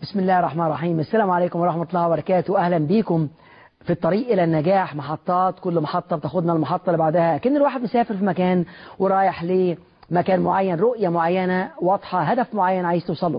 بسم الله الرحمن الرحيم السلام عليكم ورحمة الله وبركاته أهلا بيكم في الطريق إلى النجاح محطات كل محطة بتاخدنا المحطة اللي بعدها كأن الواحد مسافر في مكان ورايح لمكان معين رؤية معينة واضحة هدف معين عايز توصله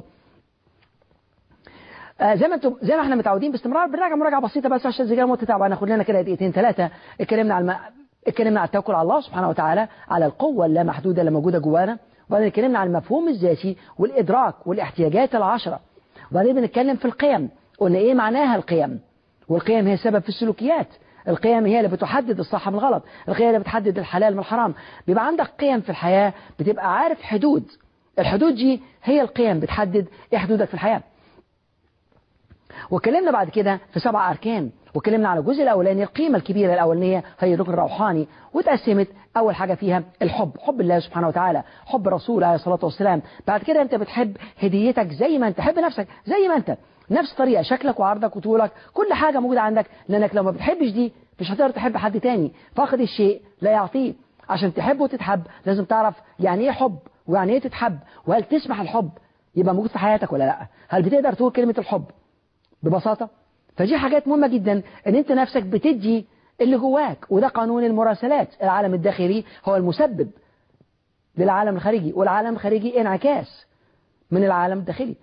آه زي ما انتم زي ما احنا متعودين باستمرار بنراجع مراجعه بسيطه بس عشان زي ما تتابع ناخد لنا كده دقيقتين ثلاثه اتكلمنا على الم... اتكلمنا على التوكل على الله سبحانه وتعالى على القوه اللامحدوده اللي موجوده جوانا وبعدين اتكلمنا على المفهوم الذاتي والادراك والاحتياجات العشره وبعدين بنتكلم في القيم قلنا ايه معناها القيم والقيم هي سبب في السلوكيات القيم هي اللي بتحدد الصح من الغلط القيم اللي بتحدد الحلال من الحرام بيبقى عندك قيم في الحياة بتبقى عارف حدود الحدود دي هي القيم بتحدد ايه حدودك في الحياة واتكلمنا بعد كده في سبع أركان واتكلمنا على الجزء الأولاني القيمة الكبيرة الأولانية هي الركن الروحاني وتقسمت أول حاجة فيها الحب حب الله سبحانه وتعالى حب الرسول عليه الصلاة والسلام بعد كده أنت بتحب هديتك زي ما أنت حب نفسك زي ما أنت نفس طريقة شكلك وعرضك وطولك كل حاجة موجودة عندك لأنك لو ما بتحبش دي مش هتقدر تحب حد تاني فاقد الشيء لا يعطيه عشان تحب وتتحب لازم تعرف يعني ايه حب ويعني ايه تتحب وهل تسمح الحب يبقى موجود في حياتك ولا لا هل بتقدر تقول كلمة الحب ببساطة فدي حاجات مهمة جدا ان انت نفسك بتدي اللي جواك وده قانون المراسلات العالم الداخلي هو المسبب للعالم الخارجي والعالم الخارجي انعكاس من العالم الداخلي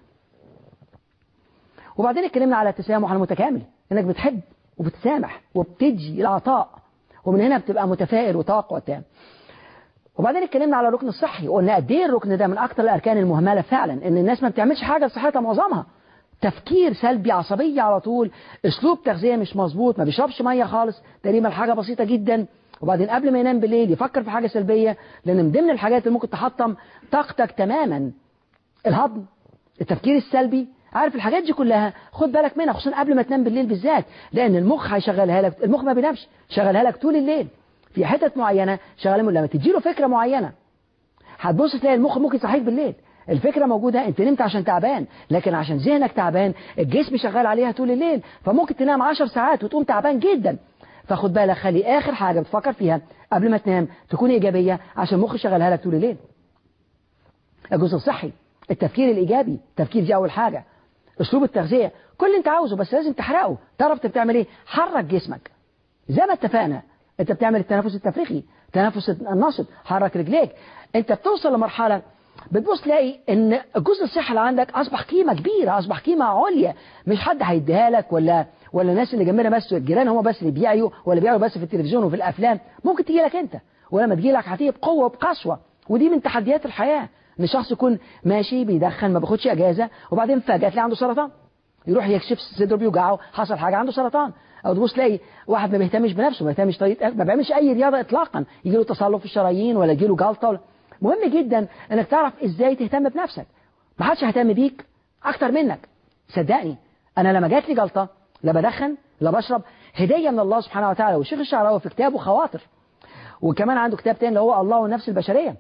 وبعدين اتكلمنا على التسامح المتكامل انك بتحب وبتسامح وبتدي العطاء ومن هنا بتبقى متفائل وتوقع تام وبعدين اتكلمنا على الركن الصحي وقلنا قد ايه الركن ده من اكثر الاركان المهمله فعلا ان الناس ما بتعملش حاجه لصحتها معظمها تفكير سلبي عصبية على طول اسلوب تغذية مش مظبوط ما بيشربش مية خالص تقريبا حاجة بسيطة جدا وبعدين قبل ما ينام بالليل يفكر في حاجة سلبية لان من ضمن الحاجات اللي ممكن تحطم طاقتك تماما الهضم التفكير السلبي عارف الحاجات دي كلها خد بالك منها خصوصا قبل ما تنام بالليل بالذات لان المخ هيشغلها لك المخ ما بينامش شغلها لك طول الليل في حتت معينة شغاله لما تديله فكرة معينة هتبص تلاقي المخ ممكن يصحيك بالليل الفكرة موجودة انت نمت عشان تعبان لكن عشان ذهنك تعبان الجسم شغال عليها طول الليل فممكن تنام 10 ساعات وتقوم تعبان جدا فخد بالك خلي اخر حاجة بتفكر فيها قبل ما تنام تكون ايجابية عشان المخ شغالها لك طول الليل الجزء الصحي التفكير الايجابي التفكير دي اول حاجة اسلوب التغذية كل اللي انت عاوزه بس لازم تحرقه تعرف انت بتعمل ايه حرك جسمك زي ما اتفقنا انت بتعمل التنفس التفريغي تنفس النشط حرك رجليك انت بتوصل لمرحلة بتبص تلاقي ان الجزء الصحي اللي عندك اصبح قيمه كبيره اصبح قيمه عليا مش حد هيديها لك ولا ولا الناس اللي جنبنا بس الجيران هم بس اللي بيعيوا ولا بيعيوا بس في التلفزيون وفي الافلام ممكن تجي لك انت ولما تجي لك هتيجي بقوه وبقسوه ودي من تحديات الحياه ان الشخص يكون ماشي بيدخن ما بياخدش اجازه وبعدين فجاه تلاقي عنده سرطان يروح يكشف صدره بيوجعه حصل حاجه عنده سرطان او تبص تلاقي واحد ما بيهتمش بنفسه ما بيهتمش طريقه ما بيعملش اي رياضه اطلاقا يجي له تصلب في الشرايين ولا يجي له جلطه ولا مهم جدا انك تعرف ازاي تهتم بنفسك ما حدش هيهتم بيك اكتر منك صدقني انا لما جات لي جلطه لا بدخن لا بشرب هديه من الله سبحانه وتعالى والشيخ الشعراوي في كتابه خواطر وكمان عنده كتاب تاني اللي هو الله والنفس البشريه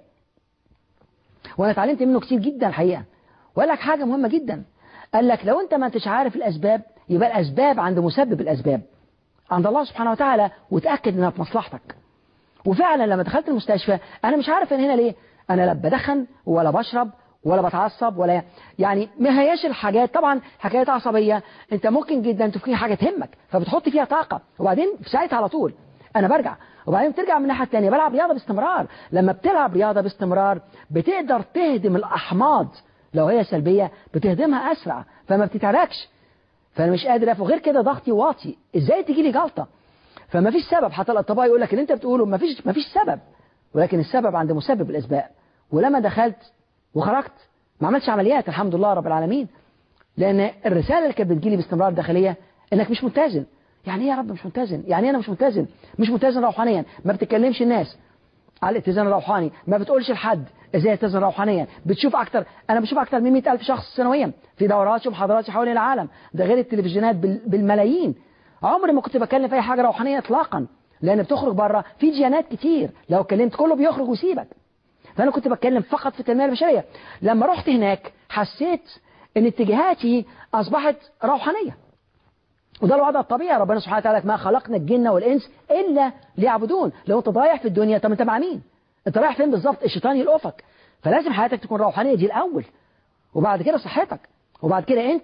وانا اتعلمت منه كتير جدا الحقيقه وقال لك حاجه مهمه جدا قال لك لو انت ما انتش عارف الاسباب يبقى الاسباب عند مسبب الاسباب عند الله سبحانه وتعالى وتاكد انها في مصلحتك وفعلا لما دخلت المستشفى انا مش عارف انا هنا ليه انا لا بدخن ولا بشرب ولا بتعصب ولا يعني ما هياش الحاجات طبعا حكايات عصبيه انت ممكن جدا تفكر حاجه تهمك فبتحط فيها طاقه وبعدين في ساعتها على طول انا برجع وبعدين بترجع من الناحيه الثانيه بلعب رياضه باستمرار لما بتلعب رياضه باستمرار بتقدر تهدم الاحماض لو هي سلبيه بتهدمها اسرع فما بتتعركش فانا مش قادر افهم غير كده ضغطي واطي ازاي تيجي لي جلطه فما فيش سبب حتى الاطباء يقول لك اللي انت بتقوله ما فيش ما فيش سبب ولكن السبب عند مسبب الاسباب ولما دخلت وخرجت ما عملتش عمليات الحمد لله رب العالمين لان الرساله اللي كانت بتجيلي باستمرار داخليه انك مش متزن يعني ايه يا رب مش متزن يعني انا مش متزن مش متزن روحانيا ما بتكلمش الناس على الاتزان الروحاني ما بتقولش لحد ازاي اتزن روحانيا بتشوف اكتر انا بشوف اكتر من 100000 شخص سنويا في دورات ومحاضرات حوالين العالم ده غير التلفزيونات بالملايين عمري ما كنت بكلم في اي حاجه روحانيه اطلاقا لان بتخرج بره في ديانات كتير لو اتكلمت كله بيخرج ويسيبك فانا كنت بتكلم فقط في التنميه البشريه لما رحت هناك حسيت ان اتجاهاتي اصبحت روحانيه وده الوضع الطبيعي ربنا سبحانه وتعالى ما خلقنا الجن والانس الا ليعبدون لو انت ضايع في الدنيا طب انت مع مين انت رايح فين بالظبط الشيطان يلقفك فلازم حياتك تكون روحانيه دي الاول وبعد كده صحتك وبعد كده انت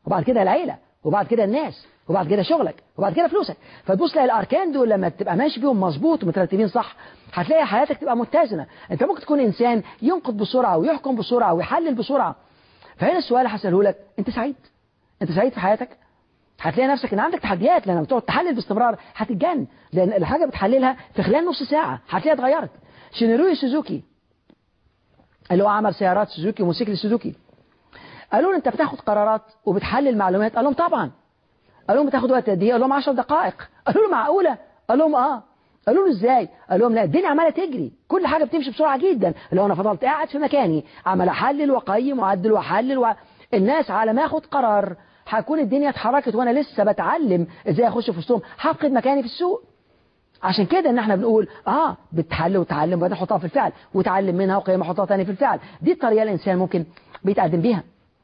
وبعد كده العيلة وبعد كده الناس وبعد كده شغلك وبعد كده فلوسك فتبص تلاقي الاركان دول لما تبقى ماشي بيهم مظبوط ومترتبين صح هتلاقي حياتك تبقى متزنه انت ممكن تكون انسان ينقد بسرعه ويحكم بسرعه ويحلل بسرعه فهنا السؤال هساله لك انت سعيد انت سعيد في حياتك هتلاقي نفسك ان عندك تحديات لان لما تقعد تحلل باستمرار هتتجن لان الحاجه بتحللها في خلال نص ساعه هتلاقيها اتغيرت شينيروي سوزوكي اللي هو عمل سيارات سوزوكي وموتوسيكل سوزوكي قالوا له انت بتاخد قرارات وبتحلل معلومات قال لهم طبعا قال لهم بتاخد وقت قد ايه قال لهم 10 دقائق قالوا له معقوله قال لهم اه قالوا له ازاي قال لهم لا الدنيا عماله تجري كل حاجه بتمشي بسرعه جدا لو انا فضلت قاعد في مكاني عمال احلل واقيم واعدل واحلل و... الناس على ما اخد قرار هكون الدنيا اتحركت وانا لسه بتعلم ازاي اخش في وسطهم هفقد مكاني في السوق عشان كده ان احنا بنقول اه بتحل وتعلم وبعدين حطها في الفعل وتعلم منها وقيم حطها تاني في الفعل دي الطريقه الانسان ممكن بيتقدم بيها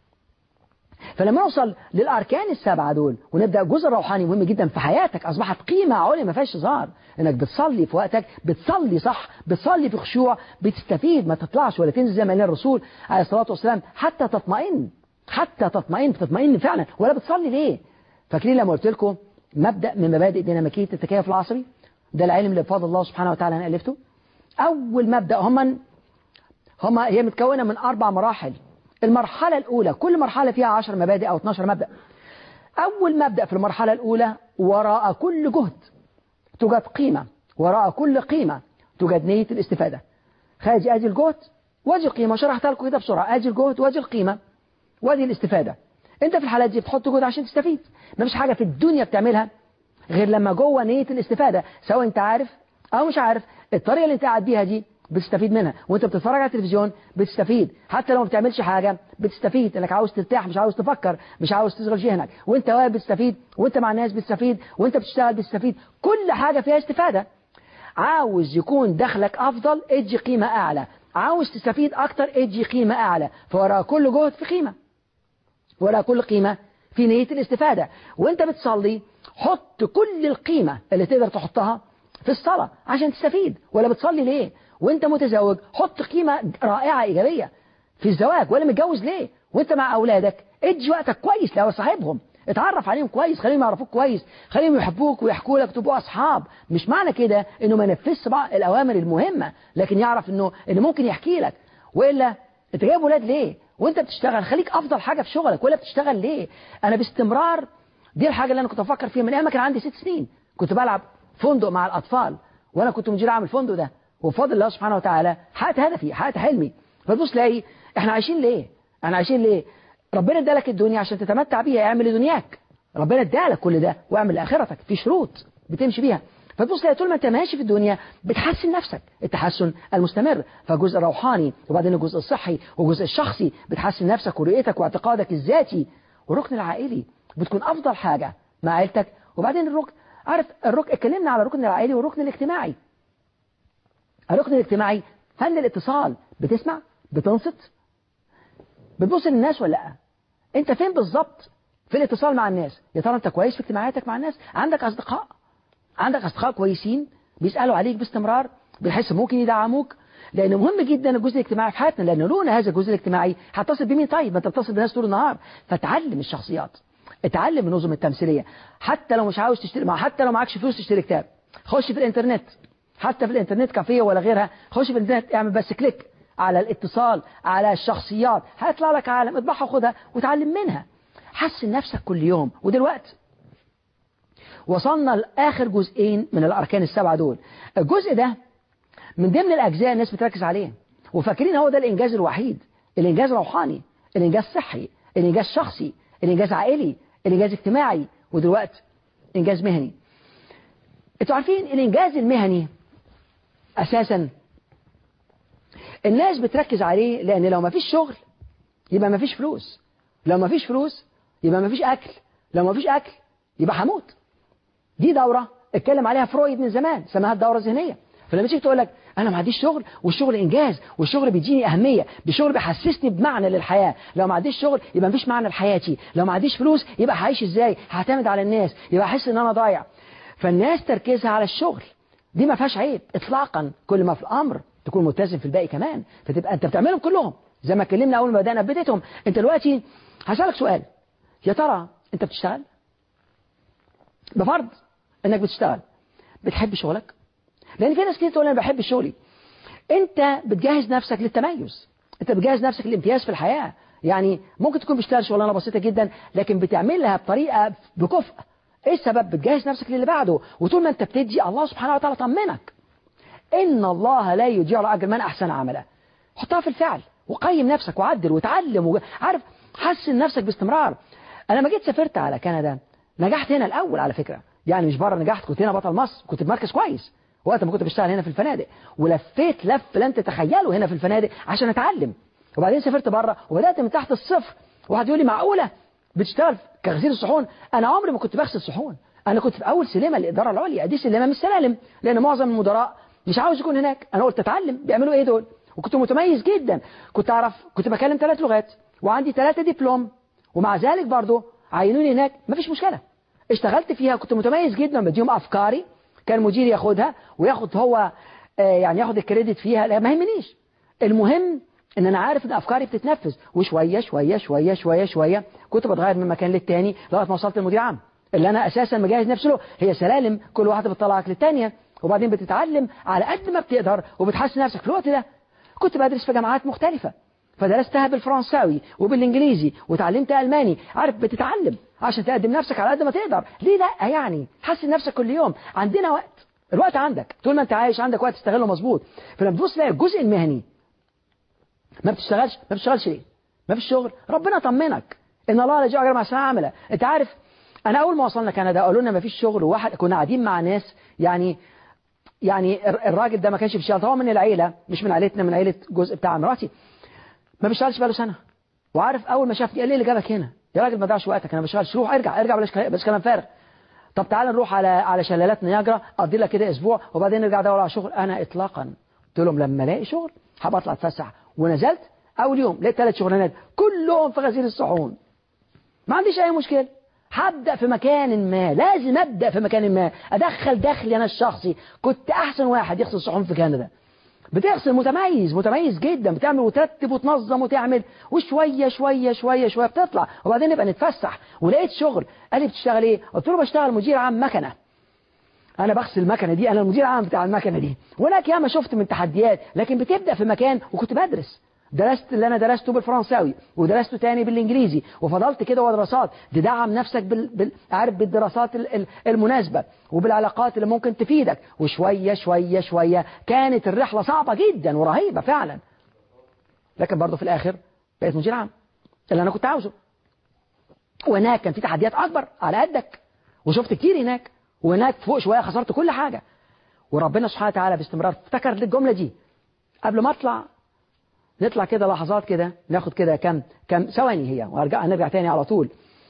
فلما نوصل للاركان السبعه دول ونبدا الجزء الروحاني مهم جدا في حياتك اصبحت قيمه عليا ما فيهاش هزار انك بتصلي في وقتك بتصلي صح بتصلي في خشوع بتستفيد ما تطلعش ولا تنزل زي ما قال الرسول عليه الصلاه والسلام حتى تطمئن حتى تطمئن تطمئن فعلا ولا بتصلي ليه فاكرين لما قلت لكم مبدا من مبادئ ديناميكيه التكيف العصبي ده العلم اللي بفضل الله سبحانه وتعالى انا الفته اول مبدا هم هم هي متكونه من اربع مراحل المرحلة الأولى كل مرحلة فيها 10 مبادئ أو 12 مبدأ أول مبدأ في المرحلة الأولى وراء كل جهد توجد قيمة وراء كل قيمة توجد نية الاستفادة خارج أجي الجهد وأجي القيمة شرحت لكم كده بسرعة أجي الجهد وأجي القيمة وأجي الاستفادة أنت في الحالات دي بتحط جهد عشان تستفيد ما فيش حاجة في الدنيا بتعملها غير لما جوه نية الاستفادة سواء أنت عارف أو مش عارف الطريقة اللي أنت قاعد بيها دي بتستفيد منها وانت بتتفرج على التلفزيون بتستفيد حتى لو ما بتعملش حاجة بتستفيد انك عاوز ترتاح مش عاوز تفكر مش عاوز تشغل ذهنك وانت واقف بتستفيد وانت مع الناس بتستفيد وانت بتشتغل بتستفيد كل حاجة فيها استفادة عاوز يكون دخلك افضل ادي قيمة اعلى عاوز تستفيد اكتر ادي قيمة اعلى فوراء كل جهد في قيمة وراء كل قيمة في نية الاستفادة وانت بتصلي حط كل القيمة اللي تقدر تحطها في الصلاة عشان تستفيد ولا بتصلي ليه وانت متزوج حط قيمة رائعة إيجابية في الزواج ولا متجوز ليه وانت مع أولادك ادي وقتك كويس لو صاحبهم اتعرف عليهم كويس خليهم يعرفوك كويس خليهم يحبوك ويحكوا لك تبقوا أصحاب مش معنى كده انه ما نفذش بعض الأوامر المهمة لكن يعرف انه انه ممكن يحكي لك وإلا انت جايب ولاد ليه وانت بتشتغل خليك أفضل حاجة في شغلك ولا بتشتغل ليه أنا باستمرار دي الحاجة اللي أنا كنت أفكر فيها من أيام ما كان عندي ست سنين كنت بلعب فندق مع الأطفال وأنا كنت مدير عام الفندق ده وبفضل الله سبحانه وتعالى حققت هدفي حققت حلمي فتبص تلاقي احنا عايشين ليه احنا عايشين ليه ربنا ادالك الدنيا عشان تتمتع بيها اعمل لدنياك ربنا ادالك كل ده واعمل لاخرتك في شروط بتمشي بيها فتبص تلاقي طول ما انت ماشي في الدنيا بتحسن نفسك التحسن المستمر فجزء روحاني وبعدين الجزء الصحي والجزء الشخصي بتحسن نفسك ورؤيتك واعتقادك الذاتي والركن العائلي بتكون افضل حاجه مع عيلتك وبعدين الركن عارف الركن اتكلمنا على الركن العائلي والركن الاجتماعي الركن الاجتماعي هل الاتصال بتسمع بتنصت بتبص للناس ولا لا انت فين بالظبط في الاتصال مع الناس يا ترى انت كويس في اجتماعاتك مع الناس عندك اصدقاء عندك اصدقاء كويسين بيسالوا عليك باستمرار بيحس ممكن يدعموك لان مهم جدا الجزء الاجتماعي في حياتنا لان لولا هذا الجزء الاجتماعي هتصل بمين طيب ما انت بتصل بناس طول النهار فتعلم الشخصيات اتعلم النظم التمثيليه حتى لو مش عاوز تشتري مع حتى لو معكش فلوس تشتري كتاب خش في الانترنت حتى في الانترنت كافيه ولا غيرها خش في الانترنت اعمل بس كليك على الاتصال على الشخصيات هيطلع لك عالم اطبعها وخدها وتعلم منها حسن نفسك كل يوم ودلوقتي وصلنا لآخر جزئين من الأركان السبعة دول الجزء ده من ضمن الأجزاء الناس بتركز عليه وفاكرين هو ده الإنجاز الوحيد الإنجاز روحاني الإنجاز صحي الإنجاز شخصي الإنجاز عائلي الإنجاز اجتماعي ودلوقتي إنجاز مهني انتوا عارفين الإنجاز المهني أساسا الناس بتركز عليه لأن لو ما فيش شغل يبقى ما فيش فلوس لو ما فيش فلوس يبقى ما فيش أكل لو ما فيش أكل يبقى هموت دي دورة اتكلم عليها فرويد من زمان سماها الدورة الذهنية فلما تيجي تقول لك انا ما عنديش شغل والشغل انجاز والشغل بيديني اهميه بالشغل بيحسسني بمعنى للحياه لو ما عنديش شغل يبقى مفيش معنى لحياتي لو ما عنديش فلوس يبقى هعيش ازاي هعتمد على الناس يبقى احس ان انا ضايع فالناس تركيزها على الشغل دي ما فيهاش عيب اطلاقا كل ما في الامر تكون ملتزم في الباقي كمان فتبقى انت بتعملهم كلهم زي ما اتكلمنا اول ما بدانا بديتهم انت دلوقتي هسالك سؤال يا ترى انت بتشتغل بفرض انك بتشتغل بتحب شغلك لان في ناس كتير تقول انا بحب شغلي انت بتجهز نفسك للتميز انت بتجهز نفسك للامتياز في الحياة يعني ممكن تكون بتشتغل شغلانه بسيطه جدا لكن بتعملها بطريقه بكفء ايه السبب بتجهز نفسك للي بعده وطول ما انت بتدي الله سبحانه وتعالى طمنك ان الله لا يضيع اجر من احسن عملا حطها في الفعل وقيم نفسك وعدل وتعلم وعارف حسن نفسك باستمرار انا لما جيت سافرت على كندا نجحت هنا الاول على فكره يعني مش بره نجحت كنت هنا بطل مصر كنت بمركز كويس وقت ما كنت بشتغل هنا في الفنادق ولفيت لف لن تتخيله هنا في الفنادق عشان اتعلم وبعدين سافرت بره وبدات من تحت الصفر واحد يقول لي معقوله بتشتغل كغسيل الصحون انا عمري ما كنت بغسل صحون انا كنت في اول سلمه الاداره العليا دي سلمه مش سلالم لان معظم المدراء مش عاوز يكون هناك انا قلت اتعلم بيعملوا ايه دول وكنت متميز جدا كنت اعرف كنت بكلم ثلاث لغات وعندي ثلاثه دبلوم ومع ذلك برضه عينوني هناك مفيش مشكله اشتغلت فيها كنت متميز جدا بديهم افكاري كان مدير ياخدها وياخد هو آه يعني ياخد الكريدت فيها لا ما يهمنيش المهم ان انا عارف ان افكاري بتتنفذ وشويه شويه شويه شويه شويه كنت بتغير من مكان للتاني لغايه ما وصلت للمدير عام اللي انا اساسا مجهز نفسي له هي سلالم كل واحده بتطلعك للتانيه وبعدين بتتعلم على قد ما بتقدر وبتحسن نفسك في الوقت ده كنت بدرس في جامعات مختلفة فدرستها بالفرنساوي وبالانجليزي وتعلمت الماني عارف بتتعلم عشان تقدم نفسك على قد ما تقدر ليه لا يعني حسن نفسك كل يوم عندنا وقت الوقت عندك طول ما انت عايش عندك وقت تستغله مظبوط فلما تبص تلاقي الجزء المهني ما بتشتغلش ما بتشتغلش ليه ما فيش شغل ربنا طمنك ان الله لا يجعل مع سنة عمله انت عارف انا اول ما وصلنا كندا قالوا لنا ما فيش شغل وواحد كنا قاعدين مع ناس يعني يعني الراجل ده ما كانش بيشتغل هو من العيلة مش من عيلتنا من عيلة جزء بتاع مراتي ما بيشتغلش بقاله سنة وعارف أول ما شافني قال لي اللي جابك هنا يا راجل ما ضيعش وقتك أنا ما بشتغلش روح ارجع ارجع بلاش بلاش كلام فارغ طب تعالى نروح على على شلالات نياجرا اقضي لك كده اسبوع وبعدين نرجع ادور على شغل انا اطلاقا قلت لهم لما الاقي شغل هبقى اطلع اتفسح ونزلت اول يوم لقيت ثلاث شغلانات كلهم في غسيل الصحون ما عنديش اي مشكله هبدأ في مكان ما لازم أبدأ في مكان ما أدخل دخلي أنا الشخصي كنت أحسن واحد يغسل صحون في كندا بتغسل متميز متميز جدا بتعمل وترتب وتنظم وتعمل وشوية شوية شوية شوية بتطلع وبعدين نبقى نتفسح ولقيت شغل قال لي بتشتغل ايه قلت له بشتغل مدير عام مكنة انا بغسل المكنة دي انا المدير العام بتاع المكنة دي وهناك ياما شفت من تحديات لكن بتبدأ في مكان وكنت بدرس درست اللي انا درسته بالفرنساوي ودرسته تاني بالانجليزي وفضلت كده ودراسات تدعم نفسك بال... بال... عارف بالدراسات المناسبة وبالعلاقات اللي ممكن تفيدك وشوية شوية شوية كانت الرحلة صعبة جدا ورهيبة فعلا لكن برضه في الاخر بقيت مدير عام اللي انا كنت عاوزه وهناك كان في تحديات اكبر على قدك وشفت كتير هناك وهناك فوق شوية خسرت كل حاجة وربنا سبحانه وتعالى باستمرار افتكر الجملة دي قبل ما اطلع نطلع كده لحظات كده ناخد كده كم كم ثواني هي وارجع نرجع تاني على طول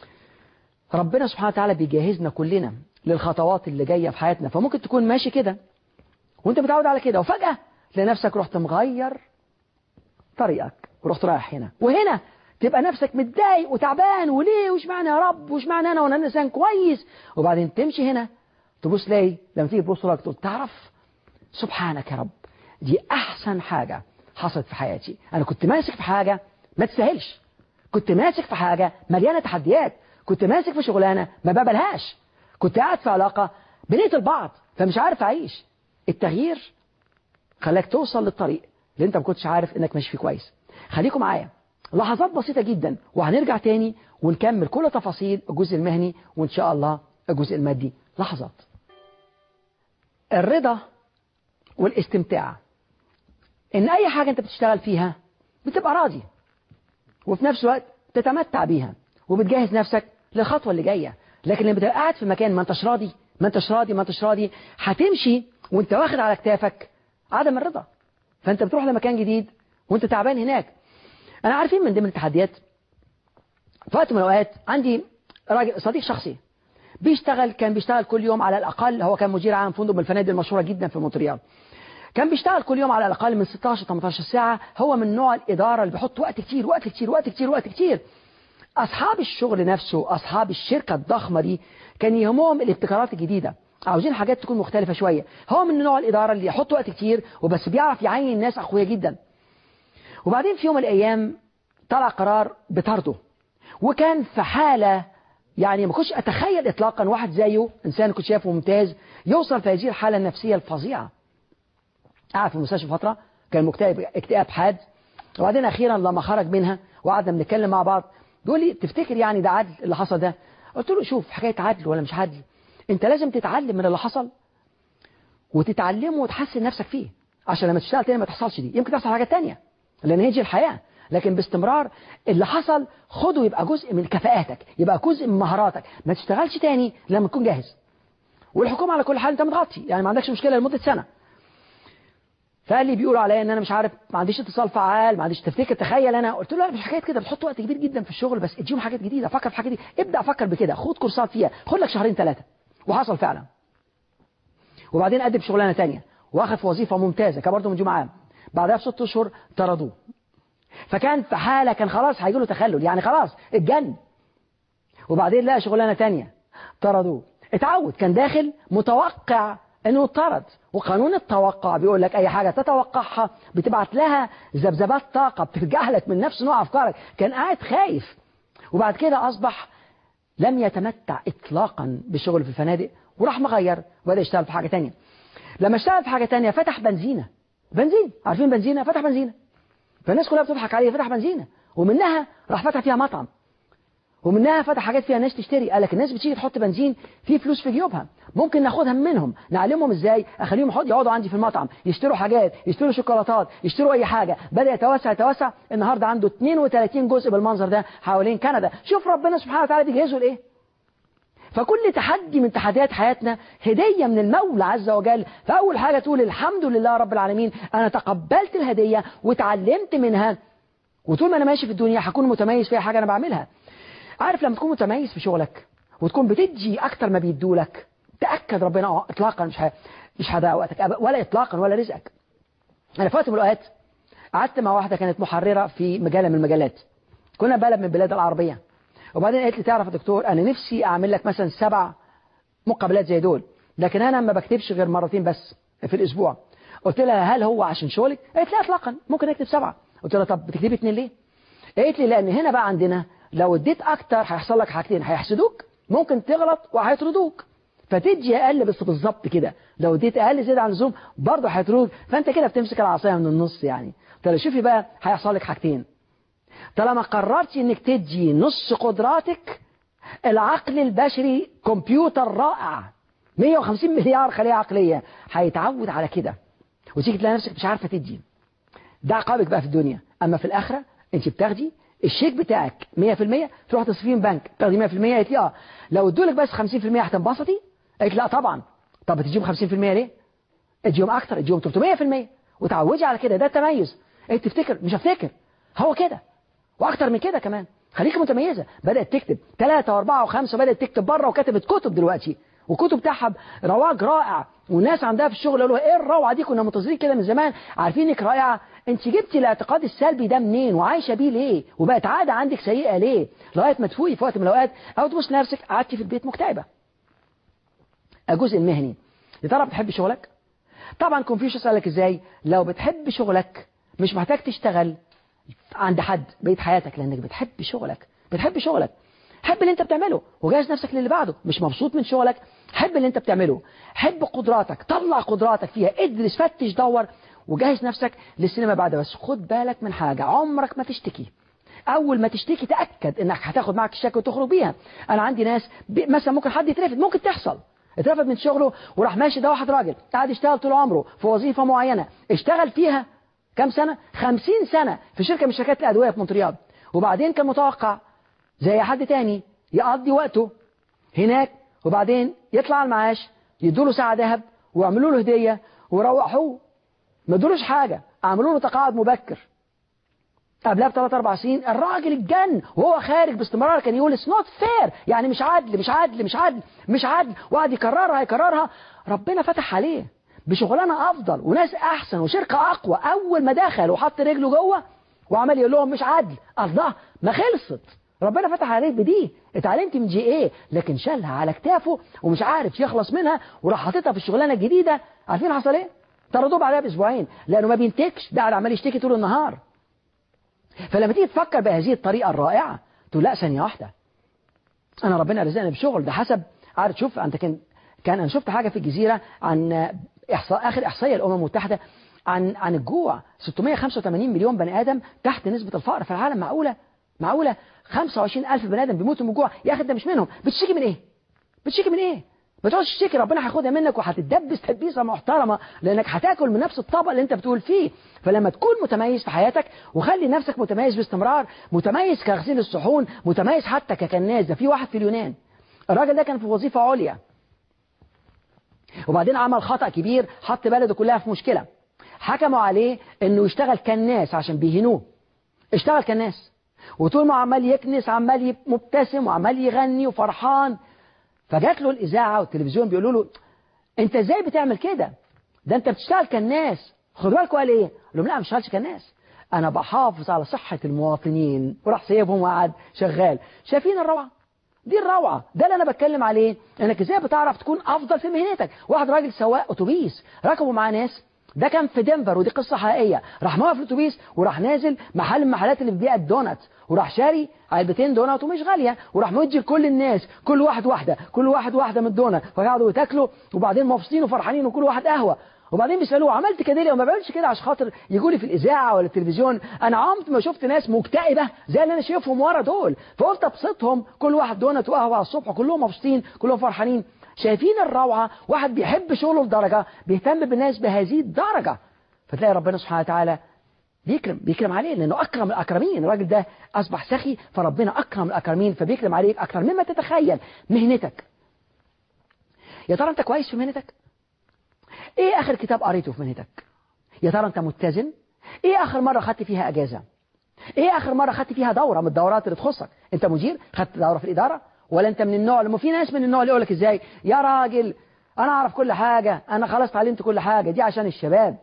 ربنا سبحانه وتعالى بيجهزنا كلنا للخطوات اللي جايه في حياتنا فممكن تكون ماشي كده وانت متعود على كده وفجاه تلاقي نفسك رحت مغير طريقك ورحت رايح هنا وهنا تبقى نفسك متضايق وتعبان وليه وش معنى يا رب وش معنى انا وانا انسان كويس وبعدين تمشي هنا تبص تلاقي لما تيجي تبص لك تقول تعرف سبحانك يا رب دي احسن حاجه حصلت في حياتي أنا كنت ماسك في حاجة ما تستاهلش كنت ماسك في حاجة مليانة تحديات كنت ماسك في شغلانة ما بقبلهاش كنت قاعد في علاقة بنقتل بعض فمش عارف أعيش التغيير خلاك توصل للطريق اللي انت ما كنتش عارف انك ماشي فيه كويس خليكم معايا لحظات بسيطة جدا وهنرجع تاني ونكمل كل تفاصيل الجزء المهني وان شاء الله الجزء المادي لحظات الرضا والاستمتاع ان اي حاجة انت بتشتغل فيها بتبقى راضي وفي نفس الوقت تتمتع بيها وبتجهز نفسك للخطوة اللي جاية لكن لما تبقى قاعد في مكان ما انتش راضي ما انتش راضي ما انتش راضي هتمشي وانت واخد على كتافك عدم الرضا فانت بتروح لمكان جديد وانت تعبان هناك انا عارفين من ضمن التحديات في وقت من الاوقات عندي راجل صديق شخصي بيشتغل كان بيشتغل كل يوم على الاقل هو كان مدير عام فندق من الفنادق المشهوره جدا في مونتريال كان بيشتغل كل يوم على الأقل من 16 18 ساعة هو من نوع الإدارة اللي بيحط وقت كتير وقت كتير وقت كتير وقت كتير أصحاب الشغل نفسه أصحاب الشركة الضخمة دي كان يهمهم الابتكارات الجديدة عاوزين حاجات تكون مختلفة شوية هو من نوع الإدارة اللي يحط وقت كتير وبس بيعرف يعين ناس أقوياء جدا وبعدين في يوم من الأيام طلع قرار بطرده وكان في حالة يعني ما كنتش أتخيل إطلاقا واحد زيه إنسان كنت شايفه ممتاز يوصل في هذه الحالة النفسية الفظيعة قعد في المستشفى فترة كان مكتئب اكتئاب حاد وبعدين أخيرا لما خرج منها وقعدنا بنتكلم مع بعض بيقول لي تفتكر يعني ده عدل اللي حصل ده قلت له شوف حكاية عدل ولا مش عدل انت لازم تتعلم من اللي حصل وتتعلمه وتحسن نفسك فيه عشان لما تشتغل تاني ما تحصلش دي يمكن تحصل حاجات تانية لان هي دي الحياة لكن باستمرار اللي حصل خده يبقى جزء من كفاءاتك يبقى جزء من مهاراتك ما تشتغلش تاني لما تكون جاهز والحكومة على كل حال انت متغطي يعني ما عندكش مشكلة لمدة سنة فقال لي بيقولوا عليا ان انا مش عارف ما عنديش اتصال فعال ما عنديش تفتكر تخيل انا قلت له لا مش حكايه كده بتحط وقت كبير جدا في الشغل بس اديهم حاجات جديده فكر في حاجات دي ابدا فكر بكده خد كورسات فيها خد لك شهرين ثلاثه وحصل فعلا وبعدين قدم شغلانه ثانيه واخد في وظيفه ممتازه كان برضه من جمعه بعدها بست اشهر طردوه فكان في حاله كان خلاص هيجي له تخلل يعني خلاص اتجن وبعدين لقى شغلانه ثانيه طردوه اتعود كان داخل متوقع انه اطرد وقانون التوقع بيقول لك اي حاجة تتوقعها بتبعت لها ذبذبات طاقة بترجع لك من نفس نوع افكارك كان قاعد خايف وبعد كده اصبح لم يتمتع اطلاقا بالشغل في الفنادق وراح مغير وبدا يشتغل في حاجة تانية لما اشتغل في حاجة تانية فتح بنزينة بنزين عارفين بنزينة فتح بنزينة فالناس كلها بتضحك عليه فتح بنزينة ومنها راح فتح فيها مطعم ومنها فتح حاجات فيها ناس تشتري قال لك الناس بتيجي تحط بنزين في فلوس في جيوبها ممكن ناخدها منهم نعلمهم ازاي اخليهم يحط يقعدوا عندي في المطعم يشتروا حاجات يشتروا شوكولاتات يشتروا اي حاجه بدا يتوسع يتوسع النهارده عنده 32 جزء بالمنظر ده حوالين كندا شوف ربنا سبحانه وتعالى بيجهزه لايه فكل تحدي من تحديات حياتنا هدية من المولى عز وجل فأول حاجة تقول الحمد لله رب العالمين أنا تقبلت الهدية وتعلمت منها وطول ما أنا ماشي في الدنيا هكون متميز في حاجة أنا بعملها عارف لما تكون متميز في شغلك وتكون بتدي أكتر ما بيدولك تأكد ربنا إطلاقا مش ه... مش هضيع وقتك ولا إطلاقا ولا رزقك أنا في وقت من الأوقات قعدت مع واحدة كانت محررة في مجلة من المجلات كنا بلد من البلاد العربية وبعدين قالت لي تعرف يا دكتور أنا نفسي أعمل لك مثلا سبع مقابلات زي دول لكن أنا ما بكتبش غير مرتين بس في الأسبوع قلت لها هل هو عشان شغلك؟ قالت لا إطلاقا ممكن أكتب سبعة قلت لها طب بتكتبي اتنين ليه؟ قالت لي لأن هنا بقى عندنا لو اديت أكتر هيحصل لك حاجتين هيحسدوك ممكن تغلط وهيطردوك فتدي اقل بس بالظبط كده لو اديت اقل زياده عن اللزوم برضه هيطردوك فانت كده بتمسك العصايه من النص يعني طب شوفي بقى هيحصل لك حاجتين طالما قررتي انك تدي نص قدراتك العقل البشري كمبيوتر رائع 150 مليار خلية عقلية هيتعود على كده وتيجي تلاقي نفسك مش عارفة تدي ده عقابك بقى في الدنيا أما في الآخرة أنت بتاخدي الشيك بتاعك 100% تروح تصرفيه من بنك تاخدي 100% قالت لي اه لو ادولك بس 50% هتنبسطي قالت لا طبعا طب تديهم 50% ليه اديهم اكتر اديهم 300% وتعودي على كده ده التميز ايه تفتكر مش هفتكر هو كده واكتر من كده كمان خليك متميزه بدات تكتب ثلاثة واربعة وخمسة بدات تكتب بره وكتبت كتب دلوقتي وكتب بتاعها رواج رائع والناس عندها في الشغل قالوا ايه الروعه دي كنا منتظرين كده من زمان عارفين انك رائعه انت جبتي الاعتقاد السلبي ده منين وعايشه بيه ليه وبقت عاده عندك سيئه ليه لغايه ما تفوقي في وقت من الاوقات او تبص لنفسك قعدتي في البيت مكتئبه الجزء المهني يا ترى بتحب شغلك طبعا كونفيوشيوس قال لك ازاي لو بتحب شغلك مش محتاج تشتغل عند حد بقيت حياتك لانك بتحب شغلك بتحب شغلك حب اللي انت بتعمله وجهز نفسك للي بعده مش مبسوط من شغلك حب اللي انت بتعمله حب قدراتك طلع قدراتك فيها ادرس فتش دور وجهز نفسك للسينما بعد بس خد بالك من حاجة عمرك ما تشتكي اول ما تشتكي تأكد انك هتاخد معك الشكوى وتخرج بيها انا عندي ناس مثلا ممكن حد يترفد ممكن تحصل اترفد من شغله وراح ماشي ده واحد راجل قاعد يشتغل طول عمره في وظيفة معينة اشتغل فيها كم سنة خمسين سنة في شركة من شركات الأدوية في مونتريال وبعدين كان متوقع زي حد تاني يقضي وقته هناك وبعدين يطلع المعاش يدوله ساعة ذهب ويعملوا له هدية ويروحوه ما ادولوش حاجة عملوا له تقاعد مبكر قبلها بثلاث اربع سنين الراجل اتجن وهو خارج باستمرار كان يقول اتس نوت فير يعني مش عدل مش عدل مش عدل مش عدل وقعد يكررها يكررها ربنا فتح عليه بشغلانه افضل وناس احسن وشركه اقوى اول ما دخل وحط رجله جوه وعمال يقول لهم مش عدل الله ما خلصت ربنا فتح عليك بدي اتعلمت من جي ايه لكن شالها على كتافه ومش عارف يخلص منها وراح حاططها في الشغلانه الجديده عارفين حصل ايه طردوه بعدها باسبوعين لانه ما بينتجش ده قاعد عمال يشتكي طول النهار فلما تيجي تفكر بهذه الطريقه الرائعه تقول لا ثانيه واحده انا ربنا رزقني بشغل ده حسب عارف شوف انت كان كان انا شفت حاجه في الجزيره عن احصاء اخر احصائيه الامم المتحده عن عن الجوع 685 مليون بني ادم تحت نسبه الفقر في العالم معقوله معقوله 25000 بني ادم بيموتوا من الجوع يا اخي انت مش منهم بتشتكي من ايه بتشتكي من ايه ما تقعدش تشتكي ربنا هياخدها منك وهتتدبس تدبيسه محترمه لانك هتاكل من نفس الطبق اللي انت بتقول فيه فلما تكون متميز في حياتك وخلي نفسك متميز باستمرار متميز كغسيل الصحون متميز حتى ككناز ده في واحد في اليونان الراجل ده كان في وظيفه عليا وبعدين عمل خطأ كبير حط بلده كلها في مشكلة حكموا عليه انه يشتغل كناس عشان بيهنوه اشتغل كناس وطول ما عمال يكنس عمال مبتسم وعمال يغني وفرحان فجات له الإذاعة والتلفزيون بيقولوا له انت ازاي بتعمل كده ده انت بتشتغل كناس خد بالكوا قال ايه قال لهم لا ما بشتغلش كناس انا بحافظ على صحة المواطنين وراح سيبهم وقعد شغال شايفين الروعة دي الروعة ده اللي أنا بتكلم عليه إنك إزاي بتعرف تكون أفضل في مهنتك واحد راجل سواق أتوبيس ركبوا معاه ناس ده كان في دنفر ودي قصة حقيقية راح موقف الأتوبيس وراح نازل محل من المحلات اللي بتبيع الدونات وراح شاري علبتين دونات ومش غالية وراح مدي لكل الناس كل واحد واحدة كل واحد واحدة من الدونات فقعدوا يتاكلوا وبعدين مبسوطين وفرحانين وكل واحد قهوة وبعدين بيسالوه عملت كده ليه وما بعملش كده عشان خاطر يجوا لي في الاذاعه ولا التلفزيون انا عمري ما شفت ناس مكتئبه زي اللي انا شايفهم ورا دول فقلت ابسطهم كل واحد دونت وقهوه على الصبح كلهم مبسوطين كلهم فرحانين شايفين الروعه واحد بيحب شغله لدرجه بيهتم بالناس بهذه الدرجه فتلاقي ربنا سبحانه وتعالى بيكرم بيكرم عليه لانه اكرم الاكرمين الراجل ده اصبح سخي فربنا اكرم الاكرمين فبيكرم عليك اكثر مما تتخيل مهنتك يا ترى انت كويس في مهنتك ايه اخر كتاب قريته في مهنتك يا ترى انت متزن ايه اخر مرة خدت فيها اجازة ايه اخر مرة خدت فيها دورة من الدورات اللي تخصك انت مدير خدت دورة في الادارة ولا انت من النوع لما في ناس من النوع اللي يقول لك ازاي يا راجل انا اعرف كل حاجة انا خلاص اتعلمت كل حاجة دي عشان الشباب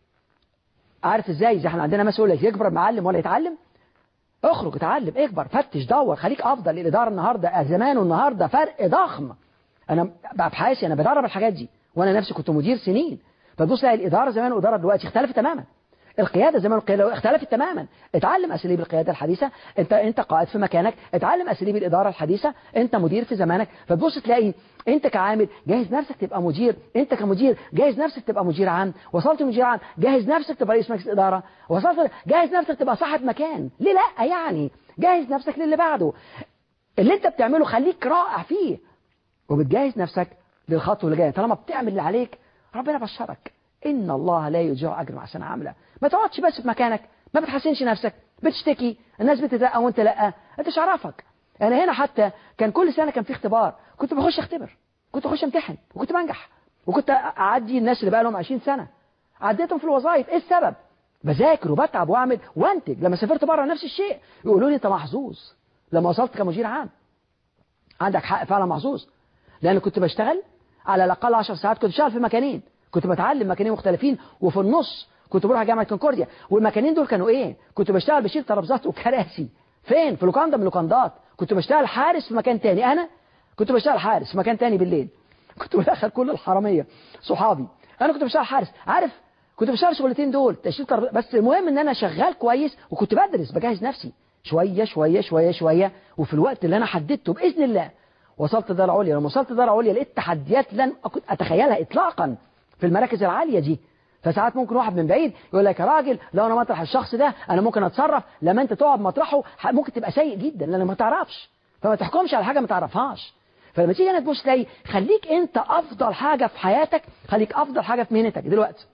عارف ازاي زي احنا عندنا مسؤول يكبر معلم ولا يتعلم اخرج اتعلم اكبر فتش دور خليك افضل الاداره النهارده زمان والنهارده فرق ضخم انا بابحاثي انا بدرب الحاجات دي وانا نفسي كنت مدير سنين فتبص تلاقي الاداره زمان والاداره دلوقتي اختلفت تماما القياده زمان والقياده اختلفت تماما اتعلم اساليب القياده الحديثه انت انت قائد في مكانك اتعلم اساليب الاداره الحديثه انت مدير في زمانك فتبص تلاقي انت كعامل جاهز نفسك تبقى مدير انت كمدير جاهز نفسك تبقى مدير عام وصلت مدير عام جاهز نفسك تبقى رئيس مجلس اداره وصلت جاهز نفسك تبقى صاحب مكان ليه لا يعني جاهز نفسك للي بعده اللي انت بتعمله خليك رائع فيه وبتجهز نفسك للخطوه اللي جايه طالما بتعمل اللي عليك ربنا بشرك ان الله لا يضيع اجر مع سنه عامله ما تقعدش بس في مكانك ما بتحسنش نفسك بتشتكي الناس بتترقى وانت لا انت مش عارفك انا هنا حتى كان كل سنه كان في اختبار كنت بخش اختبر كنت بخش امتحن وكنت بنجح وكنت اعدي الناس اللي بقى لهم 20 سنه عديتهم في الوظائف ايه السبب بذاكر وبتعب واعمل وانتج لما سافرت بره نفس الشيء يقولوا لي انت محظوظ لما وصلت كمدير عام عندك حق فعلا محظوظ لان كنت بشتغل على الاقل 10 ساعات كنت بشتغل في مكانين كنت بتعلم مكانين مختلفين وفي النص كنت بروح جامعه كونكورديا والمكانين دول كانوا ايه كنت بشتغل بشيل ترابيزات وكراسي فين في لوكاندا من اللوكاندات كنت بشتغل حارس في مكان تاني انا كنت بشتغل حارس في مكان تاني بالليل كنت بدخل كل الحراميه صحابي انا كنت بشتغل حارس عارف كنت بشتغل شغلتين دول تشيل ترابيزات بس المهم ان انا شغال كويس وكنت بدرس بجهز نفسي شويه شويه شويه شويه وفي الوقت اللي انا حددته باذن الله وصلت دار عليا لما وصلت دار عليا لقيت تحديات لن كنت اتخيلها اطلاقا في المراكز العاليه دي فساعات ممكن واحد من بعيد يقول لك يا راجل لو انا مطرح الشخص ده انا ممكن اتصرف لما انت تقعد مطرحه ممكن تبقى سيء جدا لان ما تعرفش فما تحكمش على حاجه ما تعرفهاش فلما تيجي هنا تبص تلاقي خليك انت افضل حاجه في حياتك خليك افضل حاجه في مهنتك دلوقتي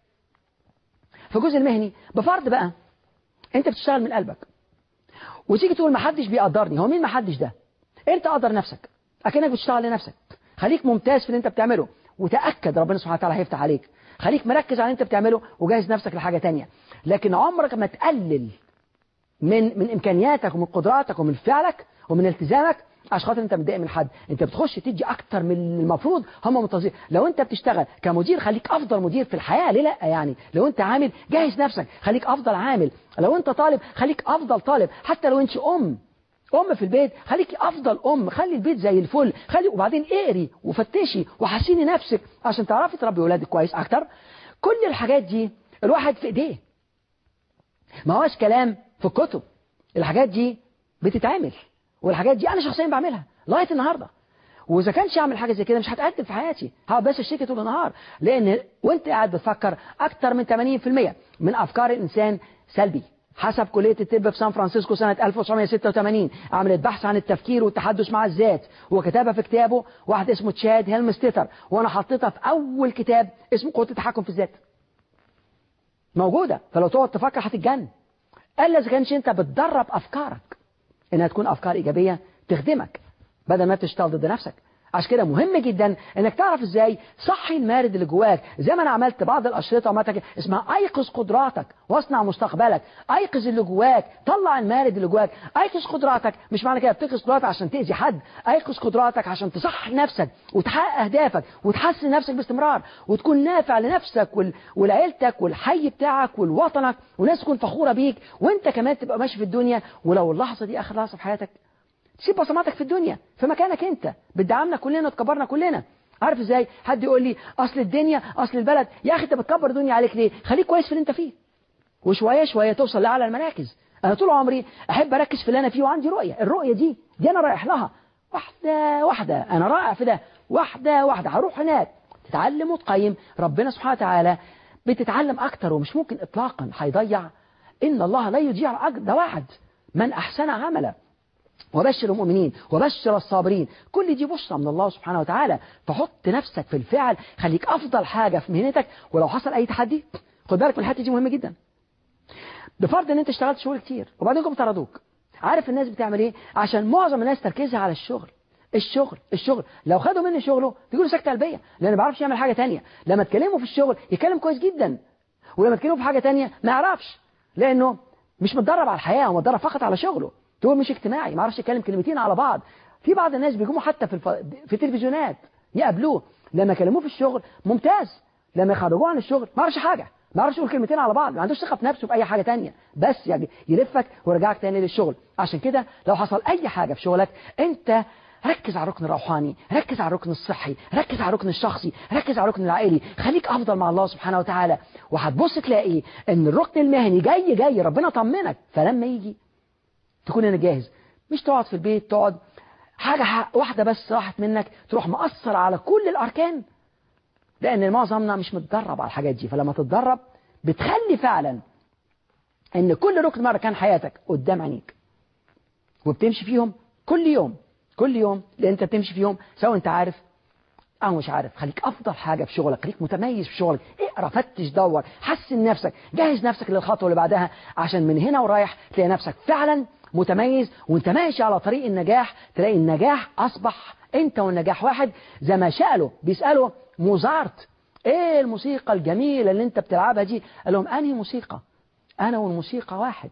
في الجزء المهني بفرض بقى انت بتشتغل من قلبك وتيجي تقول ما حدش بيقدرني هو مين ما حدش ده انت قدر نفسك اكنك بتشتغل لنفسك خليك ممتاز في اللي انت بتعمله وتاكد ربنا سبحانه وتعالى هيفتح عليك خليك مركز على اللي انت بتعمله وجهز نفسك لحاجه تانية لكن عمرك ما تقلل من من امكانياتك ومن قدراتك ومن فعلك ومن التزامك عشان خاطر انت متضايق من حد انت بتخش تدي اكتر من المفروض هم منتظرين لو انت بتشتغل كمدير خليك افضل مدير في الحياه ليه لا يعني لو انت عامل جهز نفسك خليك افضل عامل لو انت طالب خليك افضل طالب حتى لو انت ام ام في البيت خليكي افضل ام خلي البيت زي الفل خلي وبعدين اقري وفتشي وحسيني نفسك عشان تعرفي تربي اولادك كويس اكتر كل الحاجات دي الواحد في ايديه ما هوش كلام في الكتب الحاجات دي بتتعمل والحاجات دي انا شخصيا بعملها لغايه النهارده واذا كانش اعمل حاجه زي كده مش هتقدم في حياتي هقعد بس اشتكي طول النهار لان وانت قاعد بتفكر اكتر من 80% من افكار الانسان سلبي حسب كلية الطب في سان فرانسيسكو سنة 1986 عملت بحث عن التفكير والتحدث مع الذات وكتبها في كتابه واحد اسمه تشاد هيلمستيتر وانا حطيتها في اول كتاب اسمه قوة التحكم في الذات موجودة فلو تقعد تفكر هتتجن الا اذا كانش انت بتدرب افكارك انها تكون افكار ايجابية تخدمك بدل ما تشتغل ضد نفسك عشان كده مهم جدا انك تعرف ازاي صحي المارد اللي جواك زي ما انا عملت بعض الاشرطه وما اسمها ايقظ قدراتك واصنع مستقبلك ايقظ اللي جواك طلع المارد اللي جواك ايقظ قدراتك مش معنى كده بتيقظ قدراتك عشان تاذي حد ايقظ قدراتك عشان تصحي نفسك وتحقق اهدافك وتحسن نفسك باستمرار وتكون نافع لنفسك ول... ولعيلتك والحي بتاعك ولوطنك والناس تكون فخوره بيك وانت كمان تبقى ماشي في الدنيا ولو اللحظه دي اخر لحظه في حياتك سيب بصماتك في الدنيا في مكانك انت بتدعمنا كلنا وتكبرنا كلنا عارف ازاي حد يقول لي اصل الدنيا اصل البلد يا اخي انت بتكبر الدنيا عليك ليه خليك كويس في اللي انت فيه وشويه شويه توصل لاعلى المراكز انا طول عمري احب اركز في اللي انا فيه وعندي رؤيه الرؤيه دي دي انا رايح لها واحده واحده انا رائع في ده واحده واحده هروح هناك تتعلم وتقيم ربنا سبحانه وتعالى بتتعلم اكتر ومش ممكن اطلاقا هيضيع ان الله لا يضيع الاجر ده واحد من احسن عملا وبشر المؤمنين وبشر الصابرين كل دي بشرى من الله سبحانه وتعالى فحط نفسك في الفعل خليك أفضل حاجة في مهنتك ولو حصل أي تحدي خد بالك من الحته دي مهمة جدا بفرض ان انت اشتغلت شغل كتير وبعدين جم طردوك عارف الناس بتعمل ايه عشان معظم الناس تركيزها على الشغل الشغل الشغل لو خدوا مني شغله تقولوا سكتة قلبية لان ما بيعرفش يعمل حاجة تانية لما تكلمه في الشغل يتكلم كويس جدا ولما تكلمه في حاجة تانية ما يعرفش لانه مش متدرب على الحياة هو متدرب فقط على شغله تقول مش اجتماعي ما يعرفش يتكلم كلمتين على بعض في بعض الناس بيجوا حتى في الف... في التلفزيونات يقابلوه لما كلموه في الشغل ممتاز لما يخرجوه عن الشغل ما يعرفش حاجه ما يعرفش يقول كلمتين على بعض ما عندوش ثقه في نفسه في اي حاجه تانية بس يعني يلفك ويرجعك تاني للشغل عشان كده لو حصل اي حاجه في شغلك انت ركز على الركن الروحاني ركز على الركن الصحي ركز على الركن الشخصي ركز على الركن العائلي خليك افضل مع الله سبحانه وتعالى وهتبص تلاقي ان الركن المهني جاي جاي ربنا طمنك فلما يجي تكون انا جاهز مش تقعد في البيت تقعد حاجة واحدة بس راحت منك تروح مأثر على كل الأركان لأن معظمنا مش متدرب على الحاجات دي فلما تتدرب بتخلي فعلا ان كل ركن من أركان حياتك قدام عينيك وبتمشي فيهم كل يوم كل يوم لأن انت بتمشي فيهم سواء انت عارف أو مش عارف خليك أفضل حاجة في شغلك خليك متميز في شغلك اقرا فتش دور حسن نفسك جهز نفسك للخطوة اللي بعدها عشان من هنا ورايح تلاقي نفسك فعلا متميز وانت ماشي على طريق النجاح تلاقي النجاح أصبح انت والنجاح واحد زي ما سألوا بيسألوا موزارت ايه الموسيقى الجميلة اللي انت بتلعبها دي قال لهم انهي موسيقى انا والموسيقى واحد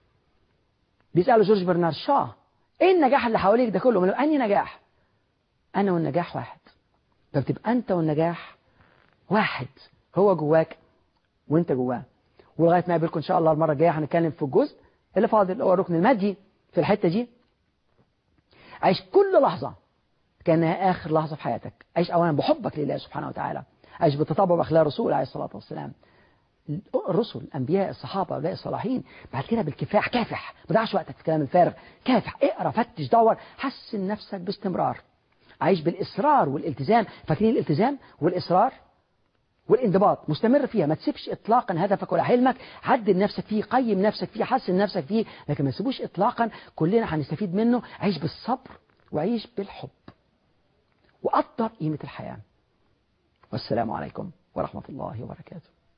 بيسألوا جورج برنارد شاه ايه النجاح اللي حواليك ده كله قال لهم انهي نجاح انا والنجاح واحد فبتبقى انت والنجاح واحد هو جواك وانت جواه ولغايه ما اقابلكم ان شاء الله المره الجايه هنتكلم في الجزء اللي فاضل هو الركن المادي في الحته دي عيش كل لحظه كانها اخر لحظه في حياتك عيش اولا بحبك لله سبحانه وتعالى عيش بالتطبع باخلاق الرسول عليه الصلاه والسلام الرسل الانبياء الصحابه اولياء الصالحين بعد كده بالكفاح كافح ما تضيعش وقتك في الكلام الفارغ كافح اقرا فتش دور حسن نفسك باستمرار عايش بالإصرار والالتزام فاكرين الالتزام والإصرار والانضباط مستمر فيها ما تسيبش إطلاقا هدفك ولا حلمك عدل نفسك فيه قيم نفسك فيه حسن نفسك فيه لكن ما تسيبوش إطلاقا كلنا هنستفيد منه عيش بالصبر وعيش بالحب وقدر قيمة الحياة والسلام عليكم ورحمة الله وبركاته